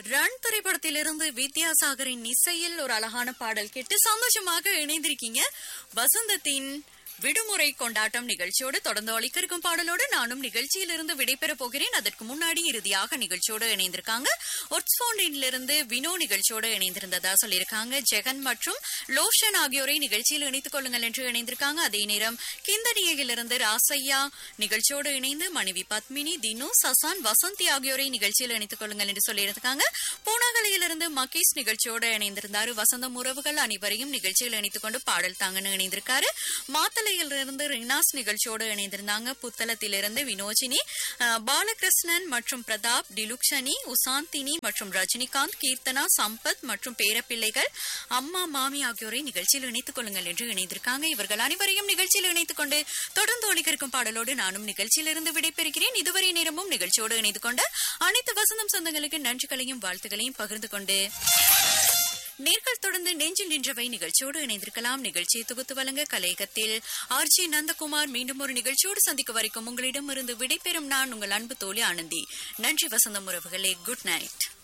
run திரைப்படத்திலிருந்து வித்யாசாகரின் இசையில் ஒரு அழகான பாடல் கேட்டு சந்தோஷமாக இணைந்திருக்கீங்க வசந்தத்தின் விடுமுறை கொண்டாட்டம் நிகழ்ச்சியோடு தொடர்ந்து ஒழிக்க இருக்கும் பாடலோடு நானும் நிகழ்ச்சியிலிருந்து விடைபெறப் போகிறேன் அதற்கு முன்னாடி இறுதியாக நிகழ்ச்சியோடு இணைந்திருக்காங்க ஒர்ட்ஸ்போண்டிலிருந்து வினோ நிகழ்ச்சியோடு இணைந்திருந்ததா சொல்லியிருக்காங்க ஜெகன் மற்றும் லோஷன் ஆகியோரை நிகழ்ச்சியில் இணைத்துக் கொள்ளுங்கள் என்று இணைந்திருக்காங்க அதே நேரம் கிந்தடியிலிருந்து ராசையா நிகழ்ச்சியோடு இணைந்து மனைவி பத்மினி தினு சசான் வசந்தி ஆகியோரை நிகழ்ச்சியில் இணைத்துக் கொள்ளுங்கள் என்று சொல்லியிருக்காங்க பூனாகலையிலிருந்து மகேஷ் நிகழ்ச்சியோடு இணைந்திருந்தாரு வசந்தம் உறவுகள் அனைவரையும் நிகழ்ச்சியில் இணைத்துக் கொண்டு பாடல் தாங்கன்னு இணைந்திருக்காரு மாத்தலையிலிருந்து ரினாஸ் நிகழ்ச்சியோடு இணைந்திருந்தாங்க புத்தளத்திலிருந்து வினோஜினி அஹ், பாலகிருஷ்ணன் மற்றும் பிரதாப் டிலுக்ஷனி உசாந்தினி மற்றும் ரஜினிகாந்த் கீர்த்தனா சம்பத் மற்றும் பேரப்பிள்ளைகள் அம்மா மாமி ஆகியோரை நிகழ்ச்சியில் இணைத்துக் கொள்ளுங்கள் என்று இணைந்திருக்காங்க இவர்கள் அனைவரையும் நிகழ்ச்சியில் இணைத்துக் கொண்டு தொடர்ந்து ஒலிக்க இருக்கும் பாடலோடு நானும் நிகழ்ச்சியிலிருந்து விடைபெறுகிறேன் இதுவரை நேரமும் நிகழ்ச்சியோடு இணைந்து கொண்ட அனைத்து வசந்தம் சொந்தங்களுக்கு நன்றிகளையும் வாழ்த்துக்களையும் பகிர்ந்து கொண்டு நேர்கள் தொடர்ந்து நெஞ்சில் நின்றவை நிகழ்ச்சியோடு இணைந்திருக்கலாம் நிகழ்ச்சியை தொகுத்து வழங்க கலையகத்தில் ஆர் ஜி நந்தகுமார் மீண்டும் ஒரு நிகழ்ச்சியோடு சந்திக்க வரைக்கும் உங்களிடமிருந்து விடைபெறும் நான் உங்கள் அன்பு தோழி ஆனந்தி நன்றி வசந்தம் உறவுகளே குட் நைட்